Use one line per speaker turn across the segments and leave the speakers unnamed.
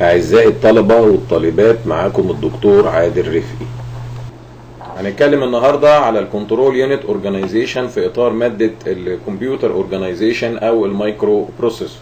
أعزائي الطلبة والطالبات معاكم الدكتور عادل رفقي هنتكلم النهاردة على الكنترول يونت اورجانيزيشن في إطار مادة الكمبيوتر اورجانيزيشن أو المايكرو بروسيسور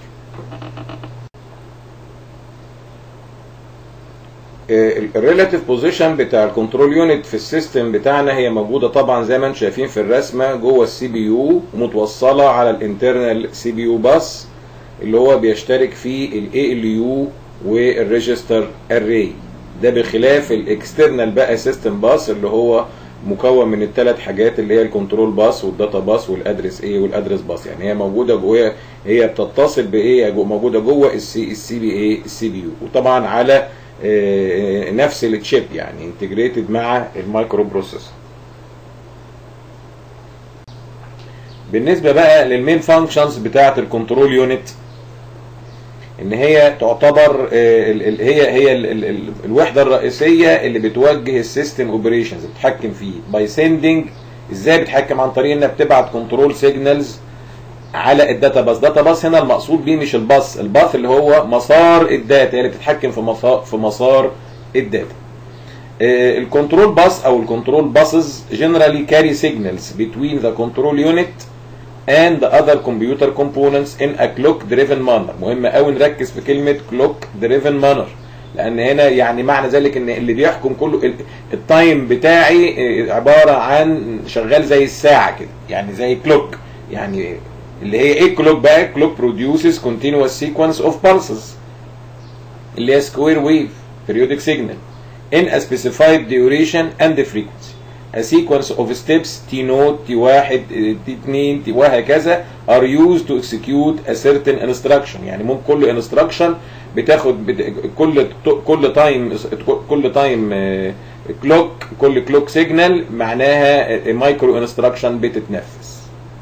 الريلاتيف بوزيشن بتاع الكنترول يونت في السيستم بتاعنا هي موجوده طبعا زي ما انتم شايفين في الرسمه جوه السي بي يو ومتوصله على الانترنال سي بي يو باس اللي هو بيشترك فيه الاي ال يو والريجستر اري ده بخلاف الاكسترنال بقى سيستم باس اللي هو مكون من الثلاث حاجات اللي هي الكنترول باس والداتا باس والادرس اي والادرس باس يعني هي موجوده جوه هي بتتصل بايه موجوده جوه السي السي بي اي السي بي يو وطبعا على نفس التشيب يعني انتجريتد مع المايكرو بروسيسور بالنسبه بقى للمين فانكشنز بتاعه الكنترول يونت ان هي تعتبر هي هي الوحده الرئيسيه اللي بتوجه السيستم اوبريشنز بتتحكم فيه باي سيندنج ازاي بتحكم عن طريق انها بتبعت كنترول سيجنالز على الداتا باس داتا باس هنا المقصود بيه مش الباص الباث اللي هو مسار الداتا اللي بتتحكم في مسار في مسار الداتا الكنترول باس او الكنترول باسز generally carry signals between the control unit and the other computer components in a clock driven manner مهم قوي نركز في كلمه clock driven manner لان هنا يعني معنى ذلك ان اللي بيحكم كله التايم بتاعي عباره عن شغال زي الساعه كده يعني زي كلوك يعني اللي هي ايه كلوك بقى كلوك produces continuous sequence of pulses اللي هي square wave periodic signal in a specified duration and frequency a sequence of steps t نوت t واحد t اتنين t وهكذا are used to execute a certain instruction يعني ممكن كل instruction بتاخد بت... كل كل تايم كل تايم كلوك كل كلوك سيجنال معناها مايكرو انستراكشن بتتنفذ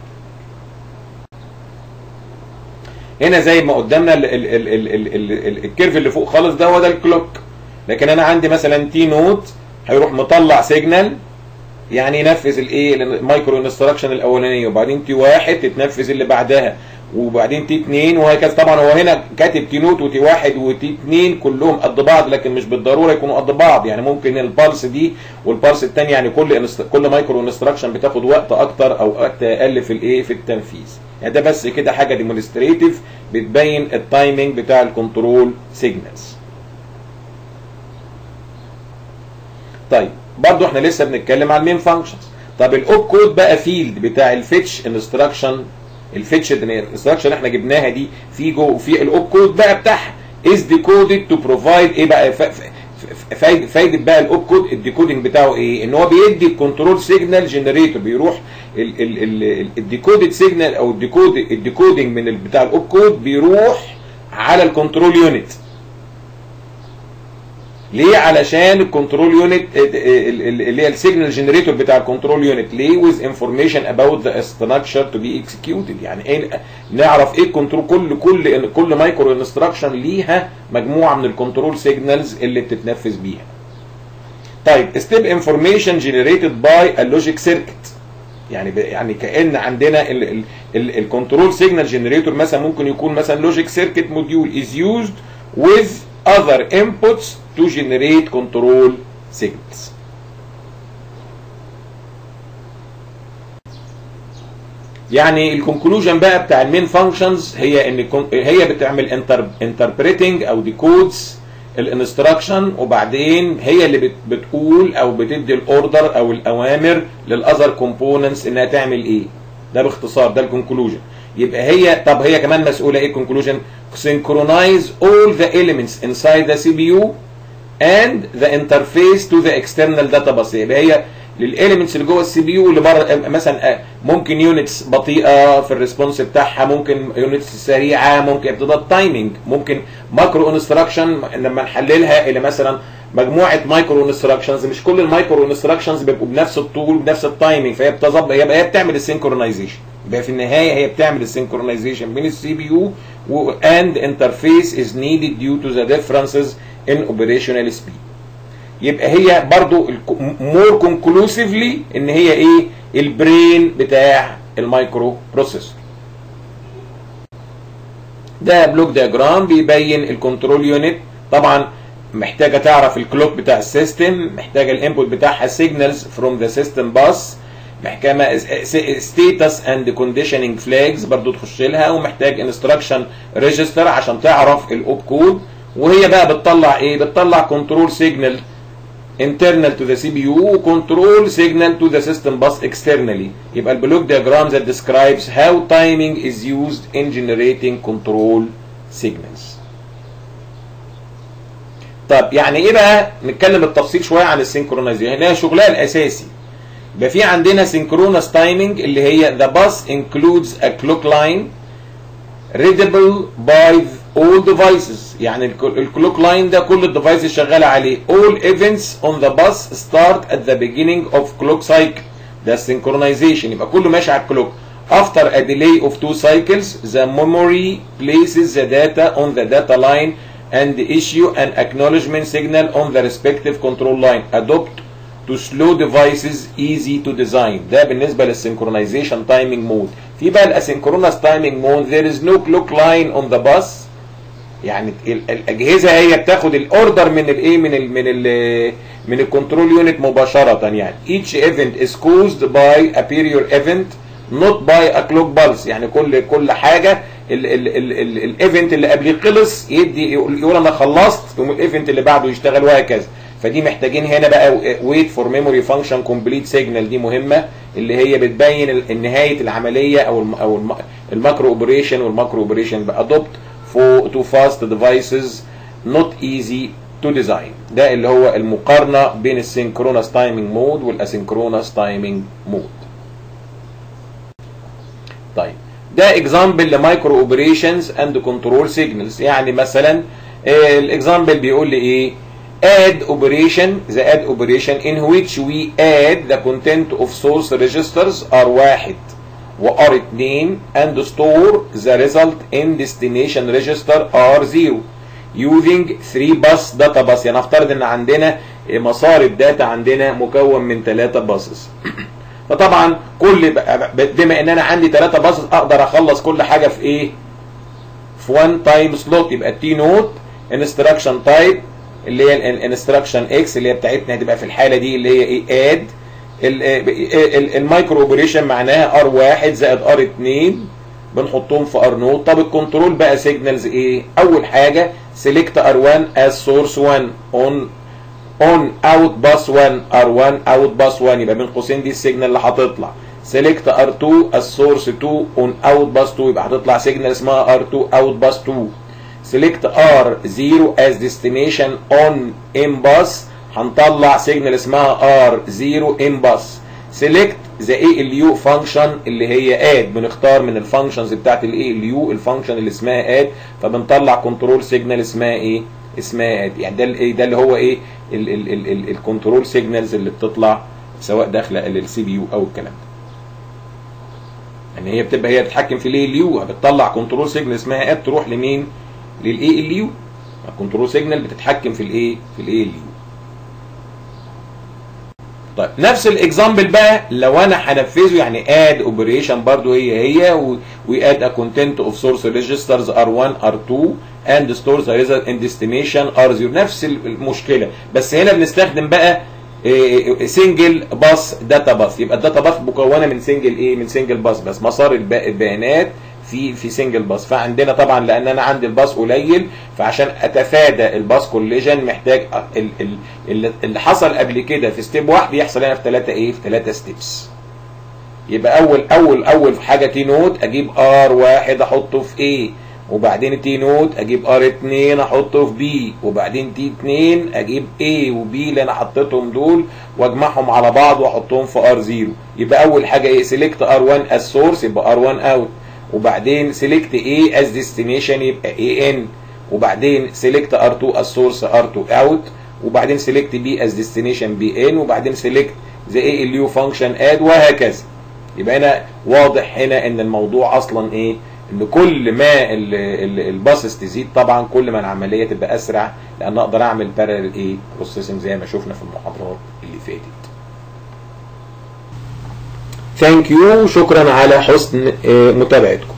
هنا زي ما قدامنا الكيرف اللي فوق خالص ده هو ده الكلوك لكن انا عندي مثلا تي نوت هيروح مطلع سيجنال يعني ينفذ الايه المايكرو انستراكشن الاولانيه وبعدين تي واحد تتنفذ اللي بعدها وبعدين تي 2 وهكذا طبعا هو هنا كاتب تي نوت وتي واحد وتي 2 كلهم قد بعض لكن مش بالضروره يكونوا قد بعض يعني ممكن البالس دي والبالس الثاني يعني كل كل مايكرو انستراكشن بتاخد وقت اكتر او وقت اقل في الايه في التنفيذ يعني ده بس كده حاجه ديمونستريتيف بتبين التايمنج بتاع الكنترول سيجنالز طيب برضو احنا لسه بنتكلم على المين فانكشنز طب الاوب كود بقى فيلد بتاع الفيتش انستراكشن الفيتش انستراكشن احنا جبناها دي في جو في الاوب كود بقى بتاعها از ديكودد تو بروفايد ايه بقى فايده فايده بقى الاوب كود الديكودنج بتاعه ايه ان هو بيدي الكنترول سيجنال جنريتور بيروح الديكودد سيجنال او الديكود الديكودنج من بتاع الاوب كود بيروح على الكنترول يونت ليه علشان الكنترول يونت اللي هي السيجنال جنريتور بتاع الكنترول يونت ليه with information about the structure to be executed يعني ايه نعرف ايه الكنترول كل كل كل مايكرو انستراكشن ليها مجموعه من الكنترول سيجنالز اللي بتتنفذ بيها طيب ستيب انفورميشن جنريتد باي اللوجيك سيركت يعني يعني كان عندنا الكنترول سيجنال جنريتور مثلا ممكن يكون مثلا لوجيك سيركت موديول is used with other inputs to generate control signals. يعني الكونكلوجن بقى بتاع المين فانكشنز هي ان هي بتعمل انتربريتنج او ديكودز الانستراكشن وبعدين هي اللي بتقول او بتدي الاوردر او الاوامر للاذر كومبوننتس انها تعمل ايه ده باختصار ده الكونكلوجن يبقى هي طب هي كمان مسؤوله ايه الكونكلوجن synchronize all the elements inside the CPU and the interface to the external database يبقى هي للاليمنتس اللي جوه السي بي يو اللي بره مثلا ممكن يونتس بطيئه في الريسبونس بتاعها ممكن يونتس سريعه ممكن ابتداء التايمنج ممكن ماكرو انستراكشن لما نحللها الى مثلا مجموعه مايكرو انستراكشنز مش كل المايكرو انستراكشنز بيبقوا بنفس الطول بنفس التايمنج فهي بتظبط يبقى هي بتعمل السينكرونايزيشن يبقى في النهايه هي بتعمل السينكرونايزيشن بين السي بي يو and interface is needed due to the differences in operational speed يبقى هي برضو مور كونكلوسيفلي ان هي ايه البرين بتاع المايكرو بروسيسور ده بلوك دياجرام بيبين الكنترول يونت طبعا محتاجه تعرف الكلوك بتاع السيستم محتاجه الانبوت بتاعها سيجنالز فروم ذا سيستم باس محكمه ستيتس اند كونديشننج فلاجز برضو تخش لها ومحتاج انستراكشن ريجستر عشان تعرف الاوب كود وهي بقى بتطلع ايه بتطلع كنترول سيجنال internal to the CPU control signal to the system bus externally يبقى البلوك diagram that describes how timing is used in generating control signals طب يعني ايه بقى نتكلم بالتفصيل شويه عن السينكرونايزيشن هنا شغلها الاساسي يبقى في عندنا synchronous timing اللي هي the bus includes a clock line readable by all devices يعني الكلوك لاين ده كل الديفايسز شغاله عليه all events on the bus start at the beginning of clock cycle ده synchronization يبقى كله ماشي على الكلوك after a delay of two cycles the memory places the data on the data line and issue an acknowledgement signal on the respective control line adopt to slow devices easy to design ده بالنسبه للسynchronization timing mode في بقى الاسynchronous timing mode there is no clock line on the bus يعني الاجهزه هي بتاخد الاوردر من الايه من ال من ال من الكنترول يونت مباشره يعني each event is caused by a period event not by a clock pulse يعني كل كل حاجه الايفنت اللي قبليه خلص يدي يقول انا خلصت يقوم الايفنت اللي بعده يشتغل وهكذا فدي محتاجين هنا بقى ويت فور ميموري فانكشن كومبليت سيجنال دي مهمه اللي هي بتبين نهايه العمليه او او الماكرو اوبريشن والماكرو اوبريشن بادوبت for to fast devices not easy to design ده اللي هو المقارنة بين السynchronous timing mode والاسynchronous timing mode طيب ده example لمايكرو اوبريشنز اند كنترول سيجنالز يعني مثلا الاكزامبل بيقول لي ايه add operation the add operation in which we add the content of source registers R1 و R2 and store the result in destination register R0 using 3 bus data bus يعني نفترض ان عندنا مسار الداتا عندنا مكون من 3 باصص فطبعا كل بما ان انا عندي 3 باصص اقدر اخلص كل حاجه في ايه في 1 تايم سلوت يبقى التي نوت انستراكشن تايب اللي هي الانستراكشن اكس اللي هي بتاعتنا هتبقى في الحاله دي اللي هي ايه اد المايكرو اوبريشن معناها ار 1 زائد ار 2 بنحطهم في ار نوت طب الكنترول بقى سيجنالز ايه اول حاجه سيلكت ار 1 از سورس 1 اون اون اوت باس 1 ار 1 اوت باس 1 يبقى بين قوسين دي السيجنال اللي هتطلع سيلكت ار 2 از سورس 2 اون اوت باس 2 يبقى هتطلع سيجنال اسمها ار 2 اوت باس 2 سيلكت ار 0 از ديستنيشن اون ام باس هنطلع سيجنال اسمها ار 0 ام باس سيلكت ذا اي ال يو فانكشن اللي هي اد بنختار من الفانكشنز بتاعت الاي ال يو الفانكشن اللي اسمها اد فبنطلع كنترول سيجنال اسمها ايه اسمها اد يعني ده الايه ده اللي هو ايه الكنترول سيجنالز اللي بتطلع سواء داخله للسي بي يو او الكلام ده يعني هي بتبقى هي بتتحكم في الاي ال يو بتطلع كنترول سيجنال اسمها اد تروح لمين للاي ال يو الكنترول سيجنال بتتحكم في الايه في الاي ال يو طيب نفس الاكزامبل بقى لو انا هنفذه يعني اد اوبريشن برضو هي هي وي اد ا كونتنت اوف سورس ريجسترز ار1 ار2 اند ستور ذا ريزلت ان ديستنيشن ار0 نفس المشكله بس هنا بنستخدم بقى سنجل باس داتا باس يبقى الداتا باس مكونه من سنجل ايه من سنجل باس بس مسار البيانات في في سنجل باس فعندنا طبعا لان انا عندي الباس قليل فعشان اتفادى الباس كوليجن محتاج ال ال اللي حصل قبل كده في ستيب واحد يحصل هنا في ثلاثه ايه في ثلاثه ستيبس يبقى اول اول اول حاجه تي نوت اجيب ار واحد احطه في ايه وبعدين تي نوت اجيب ار 2 احطه في بي وبعدين تي 2 اجيب اي وبي اللي انا حطيتهم دول واجمعهم على بعض واحطهم في ار 0 يبقى اول حاجه ايه سيلكت ار 1 از سورس يبقى ار 1 اوت وبعدين سيلكت اي از ديستنيشن يبقى اي ان وبعدين سيلكت ار 2 از سورس ار 2 اوت وبعدين سيلكت بي از ديستنيشن بي ان وبعدين سيلكت ذا اي ال يو فانكشن اد وهكذا يبقى هنا واضح هنا ان الموضوع اصلا ايه ان كل ما الباسس تزيد طبعا كل ما العمليه تبقى اسرع لان اقدر اعمل بارل ايه بروسيسنج زي ما شفنا في المحاضرات اللي فاتت ثانك يو شكرا على حسن متابعتكم